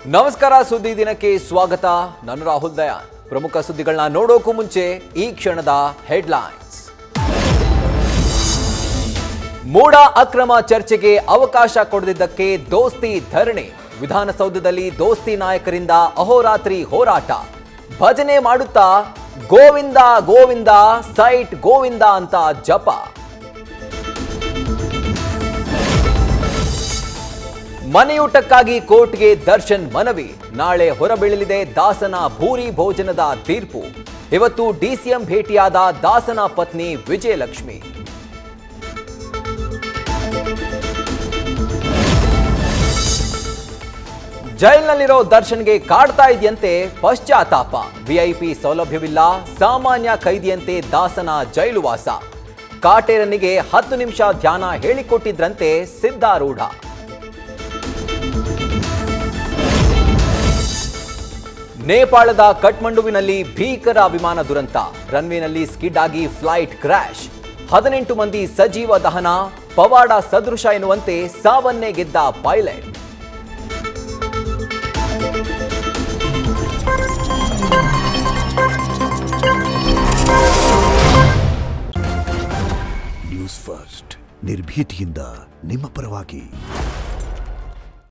ನಮಸ್ಕಾರ ಸುದ್ದಿ ದಿನಕ್ಕೆ ಸ್ವಾಗತ ನಾನು ರಾಹುಲ್ ದಯಾನ್ ಪ್ರಮುಖ ಸುದ್ದಿಗಳನ್ನ ನೋಡೋಕು ಮುಂಚೆ ಈ ಕ್ಷಣದ ಹೆಡ್ಲೈನ್ಸ್ ಮೂಡ ಅಕ್ರಮ ಚರ್ಚೆಗೆ ಅವಕಾಶ ಕೊಡದಿದ್ದಕ್ಕೆ ದೋಸ್ತಿ ಧರಣಿ ವಿಧಾನಸೌಧದಲ್ಲಿ ದೋಸ್ತಿ ನಾಯಕರಿಂದ ಅಹೋರಾತ್ರಿ ಹೋರಾಟ ಭಜನೆ ಮಾಡುತ್ತಾ ಗೋವಿಂದ ಗೋವಿಂದ ಸೈಟ್ ಗೋವಿಂದ ಅಂತ ಜಪ ಮನೆಯೂಟಕ್ಕಾಗಿ ಕೋರ್ಟ್ಗೆ ದರ್ಶನ್ ಮನವಿ ನಾಳೆ ಹೊರಬೀಳಲಿದೆ ದಾಸನ ಭೂರಿ ಭೋಜನದ ತೀರ್ಪು ಇವತ್ತು ಡಿಸಿಎಂ ಭೇಟಿಯಾದ ದಾಸನ ಪತ್ನಿ ವಿಜಯಲಕ್ಷ್ಮಿ ಜೈಲ್ನಲ್ಲಿರೋ ದರ್ಶನ್ಗೆ ಕಾಡ್ತಾ ಇದೆಯಂತೆ ಪಶ್ಚಾತ್ತಾಪ ವಿಐಪಿ ಸೌಲಭ್ಯವಿಲ್ಲ ಸಾಮಾನ್ಯ ಖೈದಿಯಂತೆ ದಾಸನ ಜೈಲುವಾಸ ಕಾಟೇರನಿಗೆ ಹತ್ತು ನಿಮಿಷ ಧ್ಯಾನ ಹೇಳಿಕೊಟ್ಟಿದ್ರಂತೆ ಸಿದ್ಧಾರೂಢ ನೇಪಾಳದ ಕಠ್ಮಂಡುವಿನಲ್ಲಿ ಭೀಕರ ವಿಮಾನ ದುರಂತ ರನ್ವೇನಲ್ಲಿ ಸ್ಕಿಡ್ ಆಗಿ ಫ್ಲೈಟ್ ಕ್ರ್ಯಾಶ್ ಹದಿನೆಂಟು ಮಂದಿ ಸಜೀವ ದಹನ ಪವಾಡ ಸದೃಶ ಎನ್ನುವಂತೆ ಸಾವನ್ನೇ ಗೆದ್ದ ಪೈಲಟ್ ನ್ಯೂಸ್ ಫಸ್ಟ್ ನಿರ್ಭೀತಿಯಿಂದ ನಿಮ್ಮ ಪರವಾಗಿ